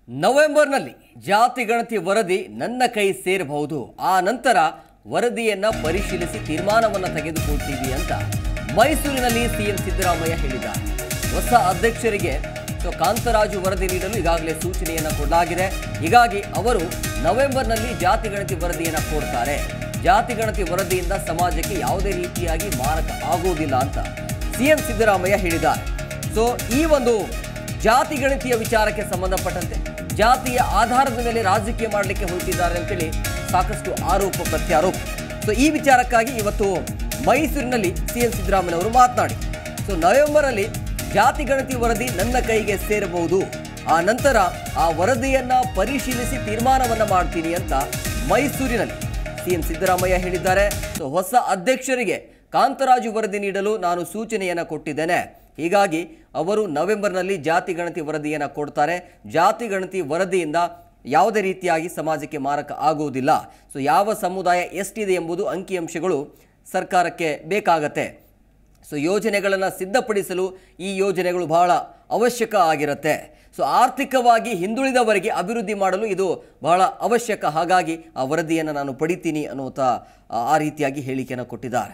ನವೆಂಬರ್ನಲ್ಲಿ ಜಾತಿ ಗಣತಿ ವರದಿ ನನ್ನ ಕೈ ಸೇರಬಹುದು ಆ ನಂತರ ವರದಿಯನ್ನ ಪರಿಶೀಲಿಸಿ ತೀರ್ಮಾನವನ್ನ ತೆಗೆದುಕೊಳ್ತೀವಿ ಅಂತ ಮೈಸೂರಿನಲ್ಲಿ ಸಿಎಂ ಸಿದ್ದರಾಮಯ್ಯ ಹೇಳಿದ್ದಾರೆ ಹೊಸ ಅಧ್ಯಕ್ಷರಿಗೆ ಸೊ ಕಾಂತರಾಜು ವರದಿ ನೀಡಲು ಈಗಾಗಲೇ ಸೂಚನೆಯನ್ನ ಕೊಡಲಾಗಿದೆ ಹೀಗಾಗಿ ಅವರು ನವೆಂಬರ್ನಲ್ಲಿ ಜಾತಿ ಗಣತಿ ವರದಿಯನ್ನ ಕೊಡ್ತಾರೆ ಜಾತಿ ಗಣತಿ ವರದಿಯಿಂದ ಸಮಾಜಕ್ಕೆ ಯಾವುದೇ ರೀತಿಯಾಗಿ ಮಾರಕ ಆಗುವುದಿಲ್ಲ ಅಂತ ಸಿಎಂ ಸಿದ್ದರಾಮಯ್ಯ ಹೇಳಿದ್ದಾರೆ ಸೊ ಈ ಒಂದು ಜಾತಿ ಗಣತಿಯ ವಿಚಾರಕ್ಕೆ ಸಂಬಂಧಪಟ್ಟಂತೆ ಜಾತಿಯ ಆಧಾರದ ಮೇಲೆ ರಾಜಕೀಯ ಮಾಡಲಿಕ್ಕೆ ಹೊರಟಿದ್ದಾರೆ ಅಂತೇಳಿ ಸಾಕಷ್ಟು ಆರೋಪ ಪ್ರತ್ಯಾರೋಪ ಸೊ ಈ ವಿಚಾರಕ್ಕಾಗಿ ಇವತ್ತು ಮೈಸೂರಿನಲ್ಲಿ ಸಿಎಂ ಸಿದ್ದರಾಮಯ್ಯನವರು ಮಾತನಾಡಿ ಸೊ ನವೆಂಬರಲ್ಲಿ ಜಾತಿ ಗಣತಿ ವರದಿ ನನ್ನ ಕೈಗೆ ಸೇರಬಹುದು ಆ ನಂತರ ಆ ವರದಿಯನ್ನ ಪರಿಶೀಲಿಸಿ ತೀರ್ಮಾನವನ್ನ ಮಾಡ್ತೀನಿ ಅಂತ ಮೈಸೂರಿನಲ್ಲಿ ಸಿಎಂ ಸಿದ್ದರಾಮಯ್ಯ ಹೇಳಿದ್ದಾರೆ ಸೊ ಹೊಸ ಅಧ್ಯಕ್ಷರಿಗೆ ಕಾಂತರಾಜು ವರದಿ ನೀಡಲು ನಾನು ಸೂಚನೆಯನ್ನು ಕೊಟ್ಟಿದ್ದೇನೆ ಹೀಗಾಗಿ ಅವರು ನವೆಂಬರ್ನಲ್ಲಿ ಜಾತಿ ಗಣತಿ ವರದಿಯನ್ನು ಕೊಡ್ತಾರೆ ಜಾತಿ ಗಣತಿ ವರದಿಯಿಂದ ಯಾವುದೇ ರೀತಿಯಾಗಿ ಸಮಾಜಕ್ಕೆ ಮಾರಕ ಆಗುವುದಿಲ್ಲ ಸೊ ಯಾವ ಸಮುದಾಯ ಎಷ್ಟಿದೆ ಎಂಬುದು ಅಂಕಿಅಂಶಗಳು ಸರ್ಕಾರಕ್ಕೆ ಬೇಕಾಗತ್ತೆ ಸೊ ಯೋಜನೆಗಳನ್ನು ಸಿದ್ಧಪಡಿಸಲು ಈ ಯೋಜನೆಗಳು ಬಹಳ ಅವಶ್ಯಕ ಆಗಿರುತ್ತೆ ಸೊ ಆರ್ಥಿಕವಾಗಿ ಹಿಂದುಳಿದವರಿಗೆ ಅಭಿವೃದ್ಧಿ ಮಾಡಲು ಇದು ಬಹಳ ಅವಶ್ಯಕ ಹಾಗಾಗಿ ಆ ವರದಿಯನ್ನು ನಾನು ಪಡಿತೀನಿ ಅನ್ನುವಂಥ ಆ- ಆ ರೀತಿಯಾಗಿ ಹೇಳಿಕೆಯನ್ನು ಕೊಟ್ಟಿದ್ದಾರೆ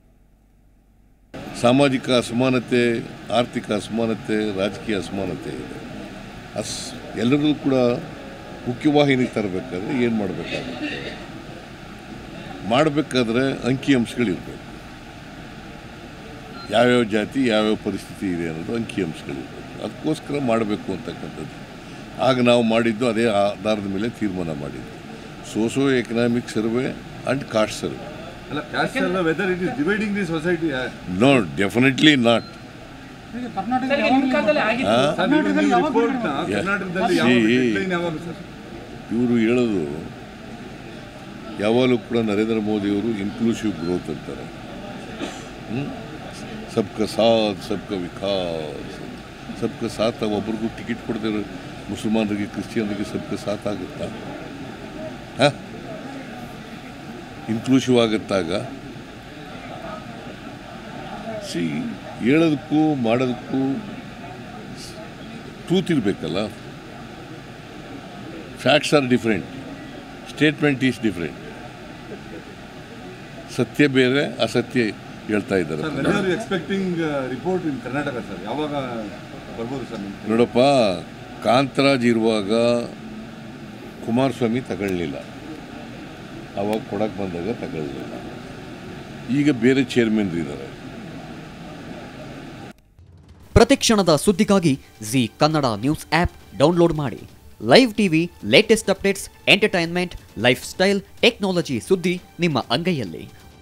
ಸಾಮಾಜಿಕ ಅಸಮಾನತೆ ಆರ್ಥಿಕ ಅಸಮಾನತೆ ರಾಜಕೀಯ ಅಸಮಾನತೆ ಇದೆ ಅಸ್ ಎಲ್ಲರಿಗೂ ಕೂಡ ಮುಖ್ಯವಾಹಿನಿಗೆ ತರಬೇಕಾದ್ರೆ ಏನು ಮಾಡಬೇಕಾಗುತ್ತೆ ಮಾಡಬೇಕಾದ್ರೆ ಅಂಕಿಅಂಶಗಳಿರಬೇಕು ಯಾವ್ಯಾವ ಜಾತಿ ಯಾವ್ಯಾವ ಪರಿಸ್ಥಿತಿ ಇದೆ ಅನ್ನೋದು ಅಂಕಿಅಂಶಗಳಿರಬೇಕು ಅದಕ್ಕೋಸ್ಕರ ಮಾಡಬೇಕು ಅಂತಕ್ಕಂಥದ್ದು ಆಗ ನಾವು ಮಾಡಿದ್ದು ಅದೇ ಆಧಾರದ ಮೇಲೆ ತೀರ್ಮಾನ ಮಾಡಿದ್ದು so so economic survey and caste survey ಅಲ್ಲ ಕ್ಯಾಸ್ಟ್ ಅಲ್ಲ whether it is dividing the society no definitely not report ಕರ್ನಾಟಕದಲ್ಲಿ ಯಾವ See, deadline ಯಾವಾಗ ಸರ್ ಇವರು ಹೇಳೋದು ಯಾವಾಗಲೂ ಕೂಡ ನರೇಂದ್ರ ಮೋದಿಯವರು ಇನ್ಕ್ಲೂಸಿವ್ ಗ್ರೋತ್ ಅಂತಾರೆ ಹ್ಮ್? ಸಬ್ಕ ಸಾಥ್ ಸಬ್ಕ ವಿಕಾಸ್ ಸಬ್ಕ ಸಾಥ್ ಒಬ್ರಿಗೂ ಟಿಕೆಟ್ ಕೊಡದಿರೋ ಮುಸಲ್ಮಾನರಿಗೆ ಕ್ರಿಶ್ಚಿಯನ್ರಿಗೆ ಸಬ್ಕ ಸಾಥ್ ಆಗುತ್ತಾ ಹಾಂ ಇನ್ಕ್ಲೂಸಿವ್ ಆಗುತ್ತಾಗ ಸಿ ಹೇಳೋದಕ್ಕೂ ಮಾಡೋದಕ್ಕೂ ಟ್ರೂತ್ ಇರಬೇಕಲ್ಲ facts are different statement is different ಸತ್ಯ ಬೇರೆ ಅಸತ್ಯ ಹೇಳ್ತಾ ಇದ್ದಾರೆ sir whether expecting report in Karnataka sir ಯಾವಾಗ ಬರ್ಬೋದು ಸರ್ ನಿಮ್ಗೆ ನೋಡಪ್ಪ ಕಾಂತರಾಜ್ ಇರುವಾಗ ಕುಮಾರಸ್ವಾಮಿ ತಗೊಳ್ಳಿಲ್ಲ ಅವಾಗ ಕೊಡಕ್ಕೆ ಬಂದಾಗ ತಗೊಳ್ಳಿಲ್ಲ ಈಗ ಬೇರೆ ಚೇರ್ಮನ್ ಇದ್ದಾರೆ ಪ್ರತಿಕ್ಷಣದ ಸುದ್ದಿಗಾಗಿ Zee Kannada news app download ಮಾಡಿ live TV latest updates entertainment lifestyle technology ಸುದ್ದಿ ನಿಮ್ಮ ಅಂಗೈಯಲ್ಲಿ